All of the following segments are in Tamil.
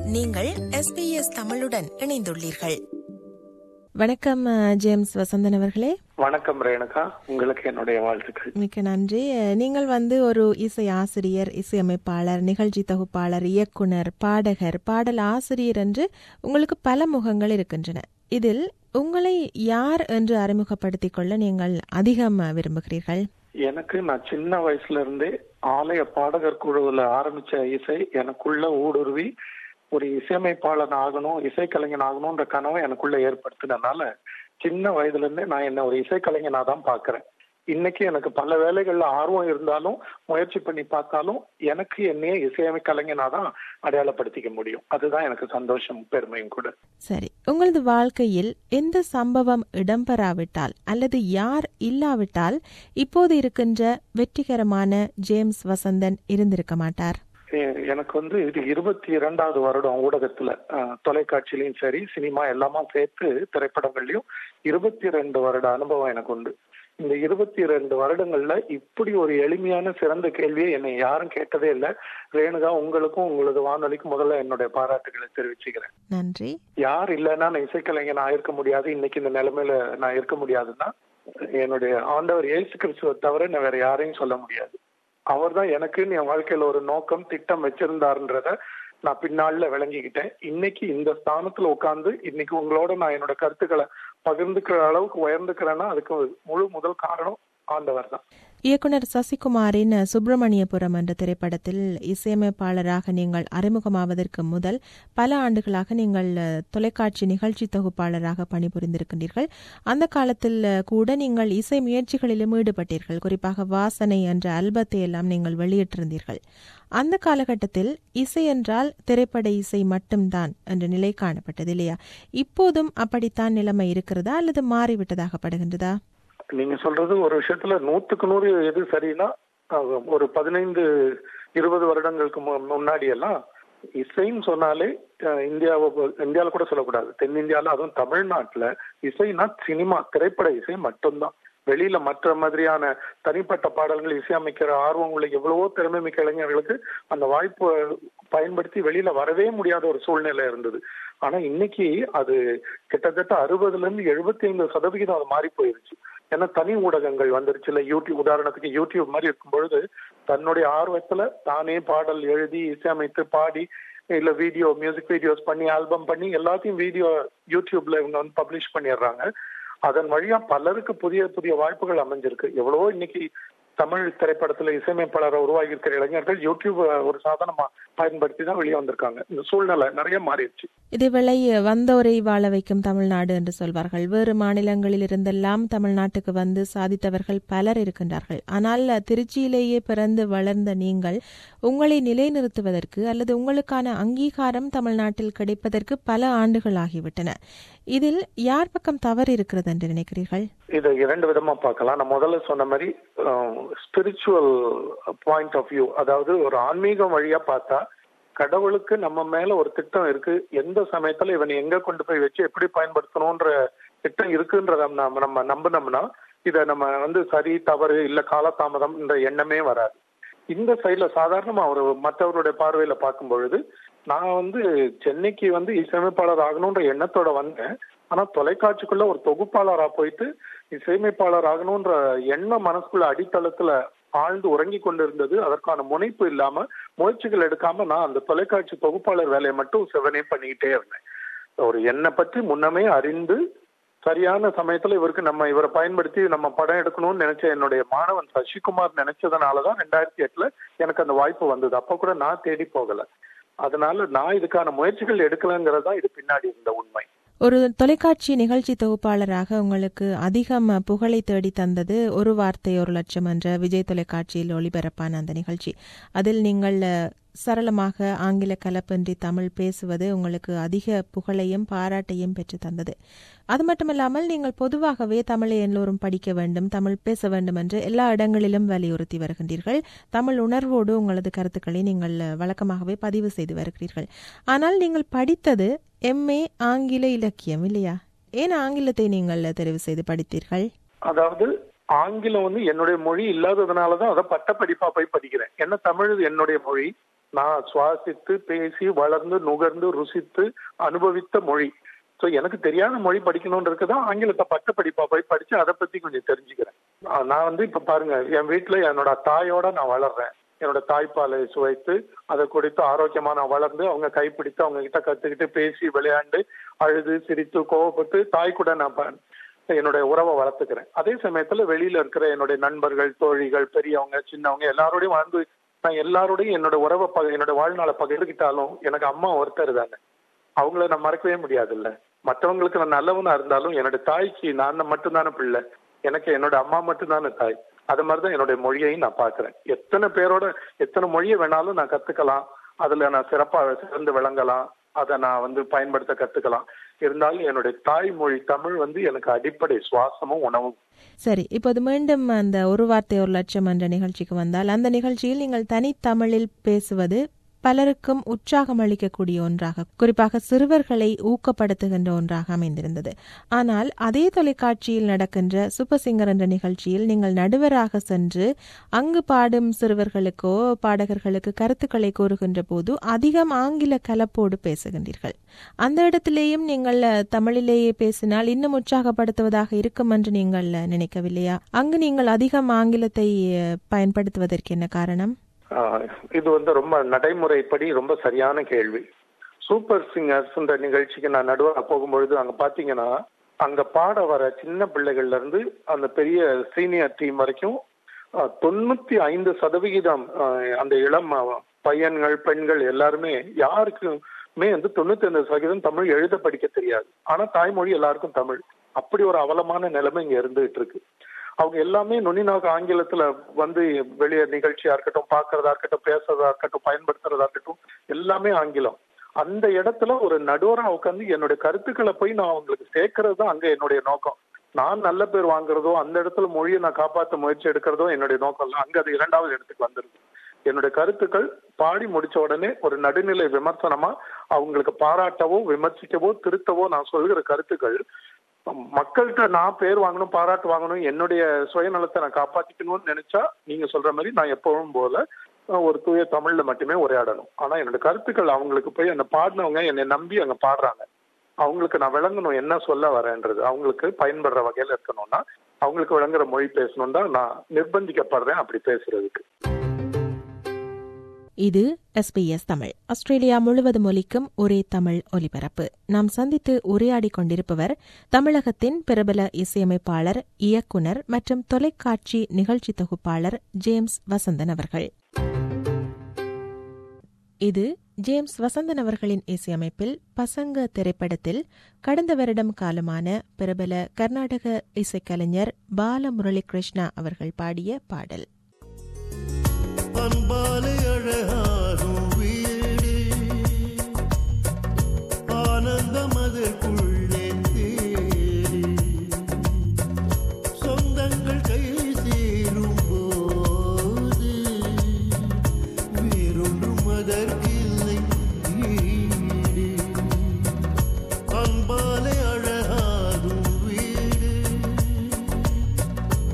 நீங்கள் எஸ்பிஎஸ் தமிழுடன் இணைந்துள்ளீர்கள் வணக்கம் அஹ், ஜேம்ஸ் வசந்தன் அவர்களே வணக்கம் ரேணுகா உங்களுக்கு என்னுடைய வாழ்த்துக்கள் மிக்க நன்றி அஹ், நீங்கள் வந்து ஒரு இசை ஆசிரியர் இசையமைப்பாளர் நிகழ்ச்சி தொகுப்பாளர் இயக்குனர் பாடகர் பாடல் ஆசிரியர் என்று உங்களுக்கு பல முகங்கள் இருக்கின்றன இதில் உங்களை யார் என்று அறிமுகப்படுத்திக் கொள்ள நீங்கள் அதிகம் அஹ், விரும்புகிறீர்கள் எனக்கு நான் சின்ன வயசுல இருந்தே ஆலய பாடகர் குழுவுல ஆரம்பிச்ச இசை எனக்குள்ள ஊடுருவி ஒரு இசையமைப்பாளன் ஆகணும் இசைக்கலைஞன் ஆகணும்ன்ற கனவை எனக்குள்ள ஏற்படுத்தினனால சின்ன வயதுல இருந்தே நான் என்ன ஒரு இசைக்கலைஞனா தான் பாக்குறேன் இன்னைக்கு எனக்கு பல வேலைகள்ல ஆர்வம் இருந்தாலும் முயற்சி பண்ணி பார்த்தாலும் எனக்கு என்னையே இசையமை கலைஞனா தான் அடையாளப்படுத்திக்க முடியும் அதுதான் எனக்கு சந்தோஷம் பெருமையும் கூட சரி உங்களது வாழ்க்கையில் எந்த சம்பவம் இடம்பெறாவிட்டால் அல்லது யார் இல்லாவிட்டால் இப்போது இருக்கின்ற வெற்றிகரமான ஜேம்ஸ் வசந்தன் இருந்திருக்க மாட்டார் எ- எனக்கு வந்து இது இருபத்தி இரண்டாவது வருடம் ஊடகத்துல அஹ், தொலைக்காட்சியிலயும் சரி சினிமா எல்லாமா சேர்த்து திரைப்படங்கள்லயும் இருபத்தி ரெண்டு வருட அனுபவம் எனக்கு உண்டு இந்த இருபத்தி ரெண்டு வருடங்கள்ல இப்படி ஒரு எளிமையான சிறந்த கேள்வியை என்னை யாரும் கேட்டதே இல்லை ரேணுகா உங்களுக்கும் உங்களது வானொலிக்கும் முதல்ல என்னுடைய பாராட்டுகளை தெரிவிச்சுக்கிறேன் நன்றி யார் இல்லைன்னா நான் இசைக்கலைஞன் நான் இருக்க முடியாது இன்னைக்கு இந்த நிலைமையில நான் இருக்க முடியாதுன்னா என்னுடைய ஆண்டவர் இயேசு கிறிஸ்துவை தவிர நான் வேற யாரையும் சொல்ல முடியாது அவர் தான் எனக்குன்னு என் வாழ்க்கையில ஒரு நோக்கம் திட்டம் வச்சிருந்தாருன்றத நான் பின்னாள்ல விளங்கிக்கிட்டேன் இன்னைக்கு இந்த ஸ்தானத்துல உட்கார்ந்து இன்னைக்கு உங்களோட நான் என்னோட கருத்துக்களை பகிர்ந்துக்கிற அளவுக்கு உயர்ந்துக்கிறேன்னா அதுக்கு முழு முதல் காரணம் ஆண்டவர் தான் இயக்குனர் சசிகுமாரின் சுப்பிரமணியபுரம் என்ற திரைப்படத்தில் இசையமைப்பாளராக நீங்கள் அறிமுகமாவதற்கு முதல் பல ஆண்டுகளாக நீங்கள் அஹ், தொலைக்காட்சி நிகழ்ச்சி தொகுப்பாளராக பணிபுரிந்திருக்கின்றீர்கள் அந்த காலத்தில் அஹ், கூட நீங்கள் இசை முயற்சிகளிலும் ஈடுபட்டீர்கள் குறிப்பாக வாசனை என்ற ஆல்பத்தை எல்லாம் நீங்கள் வெளியிட்டிருந்தீர்கள் அந்த காலகட்டத்தில் இசை என்றால் திரைப்பட இசை மட்டும்தான் என்ற நிலை காணப்பட்டது இல்லையா இப்போதும் அப்படித்தான் நிலைமை இருக்கிறதா அல்லது மாறிவிட்டதாக படுகின்றதா நீங்க சொல்றது ஒரு விஷயத்துல நூத்துக்கு நூறு எது சரின்னா அஹ், ஒரு பதினைந்து இருபது வருடங்களுக்கு மு- முன்னாடி எல்லாம் இசைன்னு சொன்னாலே அஹ், இந்தியாவை பொ- இந்தியால கூட சொல்லக்கூடாது தென்னிந்தியால அதுவும் தமிழ்நாட்டுல இசைனா சினிமா திரைப்பட இசை மட்டும்தான் வெளியில மற்ற மாதிரியான தனிப்பட்ட பாடல்கள் இசையமைக்கிற ஆர்வம் உள்ள எவ்வளவோ திறமை மிக்க இளைஞர்களுக்கு அந்த வாய்ப்பை பயன்படுத்தி வெளியில வரவே முடியாத ஒரு சூழ்நிலை இருந்தது ஆனா இன்னைக்கு அது கிட்டத்தட்ட அறுபதுல இருந்து எழுபத்தி ஐந்து சதவிகிதம் அது மாறி போயிருச்சு ஏன்னா தனி ஊடகங்கள் வந்துருச்சு இல்ல யூடியூப் உதாரணத்துக்கு யூடியூப் மாதிரி இருக்கும் பொழுது தன்னுடைய ஆர்வத்துல தானே பாடல் எழுதி இசையமைத்து பாடி இல்ல வீடியோ மியூசிக் வீடியோஸ் பண்ணி ஆல்பம் பண்ணி எல்லாத்தையும் வீடியோ யூடியூப்ல இவங்க வந்து பப்ளிஷ் பண்ணிடுறாங்க அதன் வழியா பலருக்கு புதிய புதிய வாய்ப்புகள் அமைஞ்சிருக்கு எவ்வளவோ இன்னைக்கு தமிழ் திரைப்படத்துல இசையமைப்பாளரை உருவாகி இருக்கிற இளைஞர்கள் யூடியூப் ஒரு சாதனமா பயன்படுத்தி தான் வெளியே வந்திருக்காங்க இந்த சூழ்நிலை நிறைய மாறிடுச்சு இதேவேளை வந்தோரை வாழ வைக்கும் தமிழ்நாடு என்று சொல்வார்கள் வேறு மாநிலங்களில் இருந்தெல்லாம் தமிழ்நாட்டுக்கு வந்து சாதித்தவர்கள் பலர் இருக்கின்றார்கள் ஆனால் திருச்சியிலேயே பிறந்து வளர்ந்த நீங்கள் உங்களை நிலைநிறுத்துவதற்கு அல்லது உங்களுக்கான அங்கீகாரம் தமிழ்நாட்டில் கிடைப்பதற்கு பல ஆண்டுகள் ஆகிவிட்டன இதில் யார் பக்கம் தவறு இருக்கிறது என்று நினைக்கிறீர்கள் இதை இரண்டு விதமா பார்க்கலாம் நான் முதல்ல சொன்ன மாதிரி ஸ்பிரிச்சுவல் பாயிண்ட் ஆஃப் வியூ அதாவது ஒரு ஆன்மீகம் வழியா பார்த்தா கடவுளுக்கு நம்ம மேல ஒரு திட்டம் இருக்கு எந்த சமயத்துல இவனை எங்க கொண்டு போய் வச்சு எப்படி பயன்படுத்தணும்ன்ற திட்டம் இருக்குன்றத நம்ம நம்ம நம்பினோம்னா இதை நம்ம வந்து சரி தவறு இல்ல காலதாமதம் என்ற எண்ணமே வராது இந்த சைட்ல சாதாரணமா ஒரு மற்றவருடைய பார்வையில பார்க்கும் பொழுது நான் வந்து சென்னைக்கு வந்து இசையமைப்பாளர் ஆகணும்ன்ற எண்ணத்தோட வந்தேன் ஆனா தொலைக்காட்சிக்குள்ள ஒரு தொகுப்பாளரா போயிட்டு இசையமைப்பாளர் ஆகணும்ன்ற எண்ணம் மனசுக்குள்ள அடித்தளத்துல ஆழ்ந்து உறங்கி கொண்டிருந்தது அதற்கான முனைப்பு இல்லாம முயற்சிகள் எடுக்காம நான் அந்த தொலைக்காட்சி தொகுப்பாளர் வேலையை மட்டும் செவனே பண்ணிக்கிட்டே இருந்தேன் ஒரு என்னை பற்றி முன்னமே அறிந்து சரியான சமயத்துல இவருக்கு நம்ம இவரை பயன்படுத்தி நம்ம படம் எடுக்கணும்னு நினைச்ச என்னுடைய மாணவன் சசிகுமார் நினைச்சதுனாலதான் ரெண்டாயிரத்தி எட்டுல எனக்கு அந்த வாய்ப்பு வந்தது அப்ப கூட நான் தேடி போகல அதனால நான் இதுக்கான முயற்சிகள் எடுக்கலங்கிறது தான் இது பின்னாடி இருந்த உண்மை ஒரு தொலைக்காட்சி நிகழ்ச்சி தொகுப்பாளராக உங்களுக்கு அதிகம் புகழை தேடி தந்தது ஒரு வார்த்தை ஒரு லட்சம் என்ற விஜய் தொலைக்காட்சியில் ஒளிபரப்பான அந்த நிகழ்ச்சி அதில் நீங்கள் அஹ், சரளமாக ஆங்கில கலப்பின்றி தமிழ் பேசுவது உங்களுக்கு அதிக புகழையும் பாராட்டையும் பெற்று தந்தது அது மட்டுமல்லாமல் நீங்கள் பொதுவாகவே தமிழை எல்லோரும் படிக்க வேண்டும் தமிழ் பேச வேண்டும் என்று எல்லா இடங்களிலும் வலியுறுத்தி வருகின்றீர்கள் தமிழ் உணர்வோடு உங்களது கருத்துக்களை நீங்கள் அஹ், வழக்கமாகவே பதிவு செய்து வருகிறீர்கள் ஆனால் நீங்கள் படித்தது எம்ஏ ஆங்கில இலக்கியம் இல்லையா ஏன் ஆங்கிலத்தை நீங்கள் தெரிவு செய்து படித்தீர்கள் அதாவது ஆங்கிலம் வந்து என்னுடைய மொழி இல்லாததுனாலதான் அதை பட்ட படிப்பா போய் படிக்கிறேன் என்ன தமிழ் என்னுடைய மொழி நான் சுவாசித்து பேசி வளர்ந்து நுகர்ந்து ருசித்து அனுபவித்த மொழி ஸோ எனக்கு தெரியாத மொழி படிக்கணும்ன்றது தான் ஆங்கிலத்தை பட்ட படிப்பா போய் படிச்சு அதை பத்தி கொஞ்சம் தெரிஞ்சுக்கிறேன் ஆஹ் நான் வந்து இப்ப பாருங்க என் வீட்டுல என்னோட தாயோட நான் வளர்றேன் என்னோட தாய்ப்பாலை சுவைத்து அதை குடித்து ஆரோக்கியமா நான் வளர்ந்து அவங்க கைப்பிடித்து அவங்க கிட்ட கத்துக்கிட்டு பேசி விளையாண்டு அழுது சிரித்து கோவப்பட்டு தாய் கூட நான் ப- என்னுடைய உறவை வளர்த்துக்கிறேன் அதே சமயத்துல வெளியில இருக்கிற என்னுடைய நண்பர்கள் தோழிகள் பெரியவங்க சின்னவங்க எல்லாரோடையும் வாழ்ந்து நான் எல்லாரோடையும் என்னோட உறவை பக என்னோட வாழ்நாளை பகிர்ந்துக்கிட்டாலும் எனக்கு அம்மா ஒருத்தர் தானே அவங்கள நான் மறக்கவே முடியாதுல்ல மற்றவங்களுக்கு நான் நல்லவனா இருந்தாலும் என்னோட தாய்க்கு நான் மட்டும்தானே பிள்ளை எனக்கு என்னோட அம்மா மட்டும்தானே தாய் அது மாதிரிதான் என்னுடைய மொழியையும் நான் பாக்குறேன் எத்தனை பேரோட எத்தனை மொழியை வேணாலும் நான் கத்துக்கலாம் அதுல நான் சிறப்பா சிறந்து விளங்கலாம் அதை நான் வந்து பயன்படுத்த கத்துக்கலாம் இருந்தாலும் என்னுடைய தாய்மொழி தமிழ் வந்து எனக்கு அடிப்படை சுவாசமும் உணவும் சரி இப்போது மீண்டும் அந்த ஒரு வார்த்தை ஒரு லட்சம் என்ற நிகழ்ச்சிக்கு வந்தால் அந்த நிகழ்ச்சியில் நீங்கள் தனித்தமிழில் பேசுவது பலருக்கும் உற்சாகம் அளிக்கக்கூடிய ஒன்றாக குறிப்பாக சிறுவர்களை ஊக்கப்படுத்துகின்ற ஒன்றாக அமைந்திருந்தது ஆனால் அதே தொலைக்காட்சியில் நடக்கின்ற சூப்பர் சிங்கர் என்ற நிகழ்ச்சியில் நீங்கள் நடுவராக சென்று அங்கு பாடும் சிறுவர்களுக்கோ பாடகர்களுக்கு கருத்துக்களை கூறுகின்ற போது அதிகம் ஆங்கில கலப்போடு பேசுகின்றீர்கள் அந்த இடத்திலேயும் நீங்கள் அஹ், தமிழிலேயே பேசினால் இன்னும் உற்சாகப்படுத்துவதாக இருக்கும் என்று நீங்கள் அஹ், நினைக்கவில்லையா அங்கு நீங்கள் அதிகம் ஆங்கிலத்தை அஹ், பயன்படுத்துவதற்கு என்ன காரணம் ஆஹ் இது வந்து ரொம்ப நடைமுறைப்படி ரொம்ப சரியான கேள்வி சூப்பர் சிங்கர்ஸ்ன்ற நிகழ்ச்சிக்கு நான் நடுவாக போகும்பொழுது அங்க பாத்தீங்கன்னா அங்க பாட வர சின்ன பிள்ளைகள்ல இருந்து அந்த பெரிய சீனியர் டீம் வரைக்கும் ஆஹ், தொண்ணூத்தி ஐந்து சதவிகிதம் ஆஹ், அந்த இளம் ஆஹ், பையன்கள் பெண்கள் எல்லாருமே யாருக்குமே வந்து தொண்ணூத்தி ஐந்து சதவீதம் தமிழ் எழுத படிக்க தெரியாது ஆனா தாய்மொழி எல்லாருக்கும் தமிழ் அப்படி ஒரு அவலமான நிலைமை இங்க இருந்துகிட்டு இருக்கு அவங்க எல்லாமே நுனிநாக ஆங்கிலத்துல வந்து வெளியே நிகழ்ச்சியா இருக்கட்டும் பார்க்கறதா இருக்கட்டும் பேசுறதா இருக்கட்டும் பயன்படுத்துறதா இருக்கட்டும் எல்லாமே ஆங்கிலம் அந்த இடத்துல ஒரு நடுவரா உட்காந்து என்னுடைய கருத்துக்களை போய் நான் அவங்களுக்கு சேர்க்கறது தான் அங்க என்னுடைய நோக்கம் நான் நல்ல பேர் வாங்குறதோ அந்த இடத்துல மொழியை நான் காப்பாற்ற முயற்சி எடுக்கிறதோ என்னுடைய நோக்கம் இல்லை அங்க அது இரண்டாவது இடத்துக்கு வந்துருது என்னுடைய கருத்துக்கள் பாடி முடிச்ச உடனே ஒரு நடுநிலை விமர்சனமா அவங்களுக்கு பாராட்டவோ விமர்சிக்கவோ திருத்தவோ நான் சொல்கிற கருத்துக்கள் மக்கள்கிட்ட நான் பேர் வாங்கணும் பாராட்டு வாங்கணும் என்னுடைய சுயநலத்தை நான் காப்பாத்திக்கணும்னு நினைச்சா நீங்க சொல்ற மாதிரி நான் எப்பவும் போல அஹ், ஒரு தூய தமிழ்ல மட்டுமே உரையாடணும் ஆனா என்னோட கருத்துக்கள் அவங்களுக்கு போய் அந்த பாடினவங்க என்னை நம்பி அங்க பாடுறாங்க அவங்களுக்கு நான் விளங்கணும் என்ன சொல்ல வரேன்றது அவங்களுக்கு பயன்படுற வகையில இருக்கணும்னா அவங்களுக்கு விளங்குற மொழி பேசணும் தான் நான் நிர்பந்திக்கப்படுறேன் அப்படி பேசுறதுக்கு இது எஸ்பிஎஸ் தமிழ் ஆஸ்திரேலியா முழுவதும் ஒலிக்கும் ஒரே தமிழ் ஒலிபரப்பு நாம் சந்தித்து உரையாடிக் கொண்டிருப்பவர் தமிழகத்தின் பிரபல இசையமைப்பாளர் இயக்குனர் மற்றும் தொலைக்காட்சி நிகழ்ச்சி தொகுப்பாளர் ஜேம்ஸ் வசந்தன் அவர்கள் இது ஜேம்ஸ் வசந்தன் அவர்களின் இசையமைப்பில் பசங்க திரைப்படத்தில் கடந்த வருடம் காலமான பிரபல கர்நாடக இசைக்கலைஞர் பால முரளி கிருஷ்ணா அவர்கள் பாடிய பாடல் அன்பாலே அழகாகும் வீடு ஆனந்தம் அதற்குள்ளே தேடி சொந்தங்கள் கை சேரும் போது வேறொன்றும் அதற்கில்லை ஈடு அன்பாலே அழகாகும் வீடு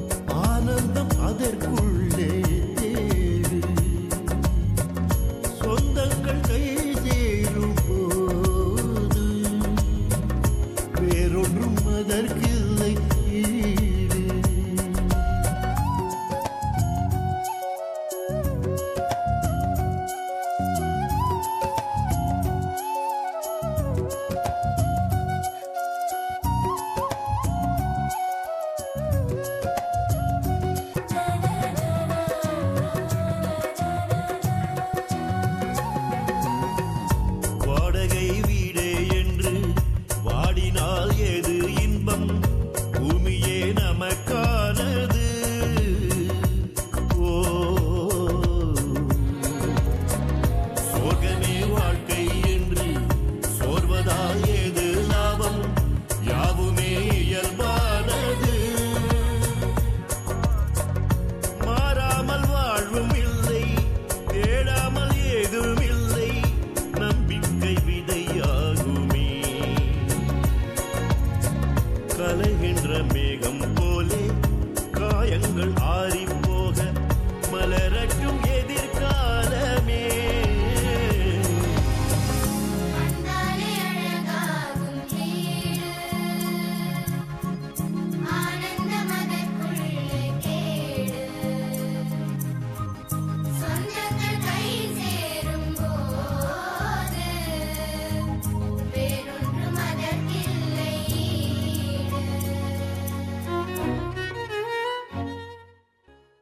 ஆனந்தம் அதற்குள்ளே தேடு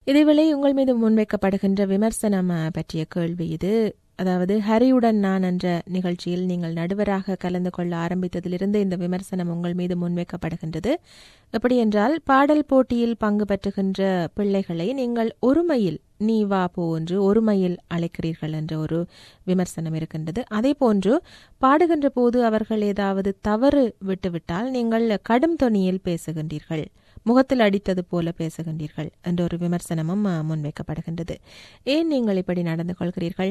இதேவேளை உங்கள் மீது முன்வைக்கப்படுகின்ற விமர்சனம் அஹ், பற்றிய கேள்வி இது அதாவது ஹரியுடன் நான் என்ற நிகழ்ச்சியில் நீங்கள் நடுவராக கலந்து கொள்ள ஆரம்பித்ததிலிருந்து இந்த விமர்சனம் உங்கள் மீது முன்வைக்கப்படுகின்றது எப்படி என்றால் பாடல் போட்டியில் பங்கு பெற்றுகின்ற பிள்ளைகளை நீங்கள் ஒருமையில் நீ வா போ என்று ஒருமையில் அழைக்கிறீர்கள் என்ற ஒரு விமர்சனம் இருக்கின்றது அதே போன்று பாடுகின்ற போது அவர்கள் ஏதாவது தவறு விட்டுவிட்டால் நீங்கள் கடும் தொனியில் பேசுகின்றீர்கள் முகத்தில் அடித்தது போல பேசுகின்றீர்கள் என்ற ஒரு விமர்சனமும் அஹ், முன்வைக்கப்படுகின்றது ஏன் நீங்கள் இப்படி நடந்து கொள்கிறீர்கள்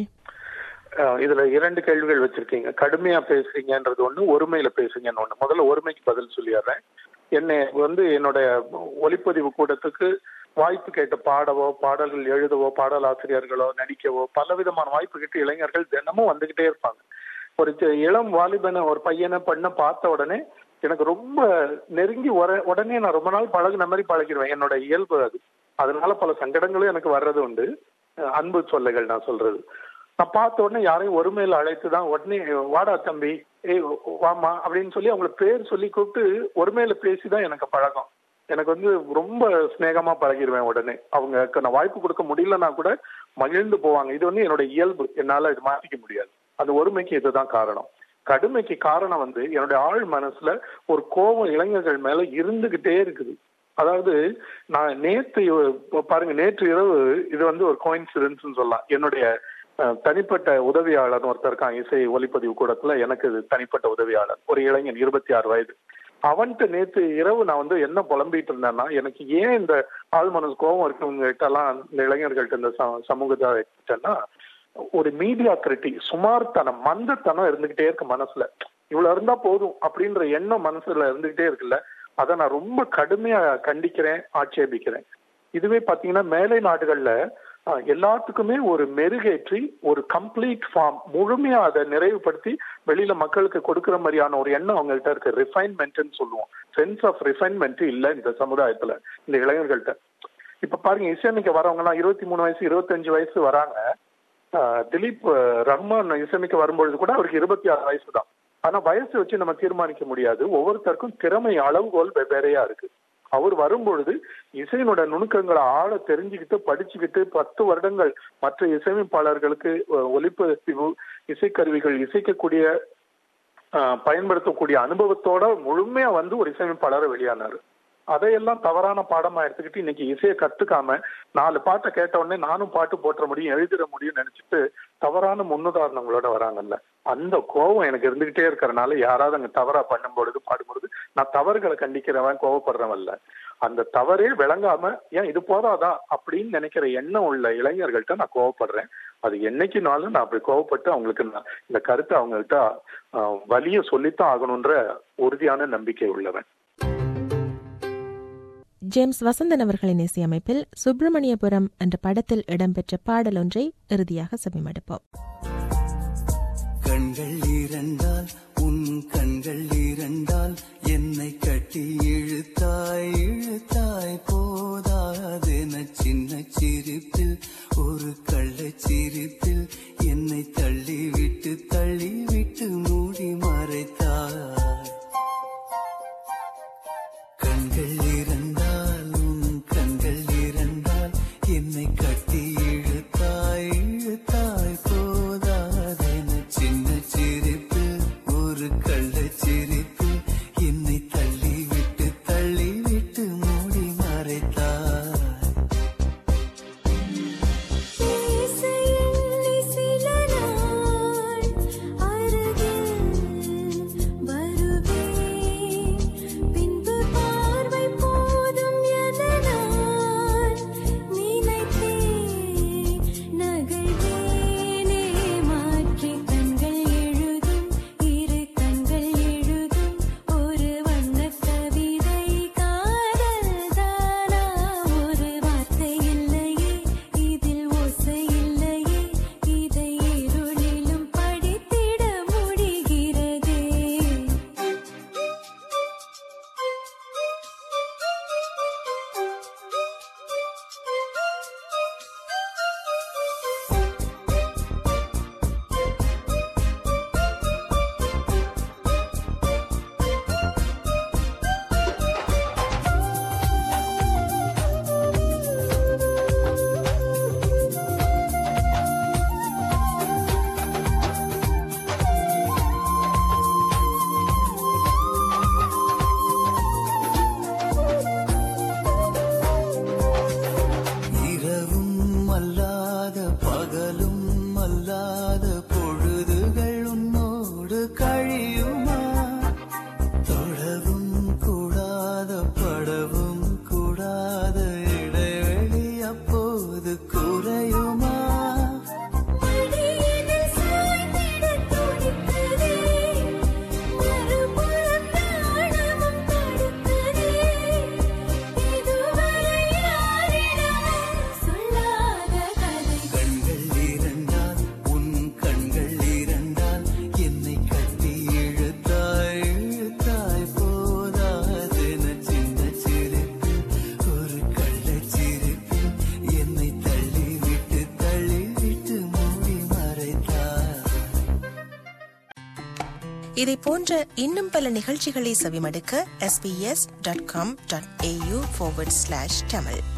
அஹ் இதுல இரண்டு கேள்விகள் வச்சிருக்கீங்க கடுமையா பேசுறீங்கன்றது ஒண்ணு ஒருமையில பேசுங்கன்னு ஒண்ணு முதல்ல ஒருமைக்கு பதில் சொல்லிடுறேன் என்னை வந்து என்னுடைய ஒலிப்பதிவு கூடத்துக்கு வாய்ப்பு கேட்டு பாடவோ பாடல்கள் எழுதவோ பாடலாசிரியர்களோ நடிக்கவோ பலவிதமான வாய்ப்பு கேட்டு இளைஞர்கள் தினமும் வந்துகிட்டே இருப்பாங்க ஒரு சி- இளம் வாலிபனை ஒரு பையனை பண்ண பார்த்த உடனே எனக்கு ரொம்ப நெருங்கி உர- உடனே நான் ரொம்ப நாள் பழகுன மாதிரி பழகிடுவேன் என்னோட இயல்பு அது அதனால பல சங்கடங்களும் எனக்கு வர்றது உண்டு அஹ் அன்பு சொல்லைகள் நான் சொல்றது நான் பார்த்த உடனே யாரையும் ஒருமையில அழைத்து தான் உடனே வாடா தம்பி ஏய் வாமா அப்படின்னு சொல்லி அவங்கள பேர் சொல்லி கூப்பிட்டு ஒருமையில பேசி தான் எனக்கு பழக்கம் எனக்கு வந்து ரொம்ப சிநேகமா பழகிடுவேன் உடனே அவங்க நான் வாய்ப்பு கொடுக்க முடியலன்னா கூட மகிழ்ந்து போவாங்க இது வந்து என்னோட இயல்பு என்னால இது மாத்திக்க முடியாது அந்த ஒருமைக்கு இதுதான் காரணம் கடுமைக்கு காரணம் வந்து என்னுடைய ஆழ் மனசுல ஒரு கோபம் இளைஞர்கள் மேல இருந்துகிட்டே இருக்குது அதாவது நான் நேத்து இப்ப பாருங்க நேற்று இரவு இது வந்து ஒரு கோயின்சிடன்ஸ் சொல்லலாம் என்னுடைய அஹ், தனிப்பட்ட உதவியாளர் ஒருத்தர் இருக்கான் இசை ஒலிப்பதிவு கூடத்துல எனக்கு இது தனிப்பட்ட உதவியாளர் ஒரு இளைஞன் இருபத்தி ஆறு வயது அவன்கிட்ட நேத்து இரவு நான் வந்து என்ன புலம்பிட்டு இருந்தேன்னா எனக்கு ஏன் இந்த ஆள் மனசு கோபம் இருக்கவங்க கிட்ட எல்லாம் இந்த இளைஞர்கள்ட்ட இந்த ச- சமூகத்திட்டன்னா ஒரு மீடியா கிரிட்டி சுமார்த்தனம் மந்தத்தனம் இருந்துகிட்டே இருக்கு மனசுல இவ்வளவு இருந்தா போதும் அப்படின்ற எண்ணம் மனசுல இருந்துகிட்டே இருக்குல்ல அதை நான் ரொம்ப கடுமையா கண்டிக்கிறேன் ஆட்சேபிக்கிறேன் இதுவே பாத்தீங்கன்னா மேலை நாடுகள்ல அஹ், எல்லாத்துக்குமே ஒரு மெருகேற்றி ஒரு கம்ப்ளீட் ஃபார்ம் முழுமையா அதை நிறைவுபடுத்தி வெளியில மக்களுக்கு கொடுக்கிற மாதிரியான ஒரு எண்ணம் அவங்கள்ட்ட இருக்கு ரிஃபைன்மெண்ட்னு சொல்லுவோம் சென்ஸ் ஆஃப் ரிஃபைன்மெண்ட் இல்ல இந்த சமுதாயத்துல இந்த இளைஞர்கள்ட்ட இப்ப பாருங்க இசையமைக்க வரவங்க எல்லாம் இருபத்தி மூணு வயசு இருபத்தஞ்சு வயசு வராங்க ஆஹ் திலீப் அஹ், ரஹ்மான் இசையமைக்க வரும்பொழுது கூட அவருக்கு இருபத்தி ஆறு வயசு தான் ஆனா வயசு வச்சு நம்ம தீர்மானிக்க முடியாது ஒவ்வொருத்தருக்கும் திறமை அளவுகோல் வெவ்வேறையா இருக்கு அவர் வரும்பொழுது இசையினோட நுணுக்கங்களை ஆழ தெரிஞ்சுக்கிட்டு படிச்சுக்கிட்டு பத்து வருடங்கள் மற்ற இசையமைப்பாளர்களுக்கு அஹ், ஒலிப்பதிவு இசைக்கருவிகள் இசைக்கக்கூடிய ஆஹ், பயன்படுத்தக்கூடிய அனுபவத்தோட முழுமையா வந்து ஒரு இசையமைப்பாளரை வெளியானாரு அதையெல்லாம் தவறான பாடமா எடுத்துக்கிட்டு இன்னைக்கு இசையை கத்துக்காம நாலு பாட்டை கேட்ட உடனே நானும் பாட்டு போட்டுற முடியும் எழுதிட முடியும் நினைச்சிட்டு தவறான முன்னுதாரணங்களோட வராங்கல்ல அந்த கோபம் எனக்கு இருந்துகிட்டே இருக்கிறனால யாராவது அங்க தவறா பண்ணும்பொழுது பாடும்பொழுது நான் தவறுகளை கண்டிக்கிறவன் கோவப்படுறவன் இல்ல அந்த தவறே விளங்காம ஏன் இது போதாதா அப்படின்னு நினைக்கிற எண்ணம் உள்ள இளைஞர்கள்ட்ட நான் கோவப்படுறேன் அது என்னைக்குனாலும் நான் அப்படி கோவப்பட்டு அவங்களுக்கு நான் இந்த கருத்தை அவங்கள்ட்ட ஆஹ், வலிய சொல்லித்தான் ஆகணுன்ற உறுதியான நம்பிக்கை உள்ளவன் ஜேம்ஸ் வசந்தன் அவர்களின் இசையமைப்பில் சுப்பிரமணியபுரம் என்ற படத்தில் இடம்பெற்ற பாடல் ஒன்றை இறுதியாக செவிமடுப்போம் கண்கள் இரண்டால் உன் கண்கள் இரண்டால் என்னை கட்டி இழுத்தாய் இழுத்தாய் போதாதென சின்ன சிரிப்பில் ஒரு கள்ளச் சிரிப்பில் என்னை தள்ளிவிட்டு தள்ளிவிட்டு மூடி மறைத்தாய் கண்கள் இரண்டால் உன் கண்கள் இரண்டால் என்னை கட்டி இழுத்தாய் இழுத்தாய் போதாதென சின்ன சிரிப்பு ஒரு கள்ளச் சிரிப்பு என்னை தள்ளிவிட்டு தள்ளிவிட்டு மூடி மறைத்தாய் இசையில் சில நாள் அருகில் கழியுமா தொடவும் கூடாத படவும் கூடாத இடைவெளி அப்போது குறையுமா மடியினில் சாய்ந்திடத் துடிக்குதே. மறுபுறம் நாணமும் தடுக்குதே. இதுவரை யாரிடமும் சொல்லாத கதை கண்கள் இரண்டால் உன் கண்கள் இரண்டால் என்னை கட்டி இழுத்தாய் இழுத்தாய் போதாதென சின்ன சிரிப்பில் ஒரு கள்ளச் சிரிப்பில் என்னை தள்ளிவிட்டு தள்ளிவிட்டு மூடி மறைத்தாய் இதை போன்ற இன்னும் பல நிகழ்ச்சிகளை செவிமடுக்க sbs.com.au forward slash tamil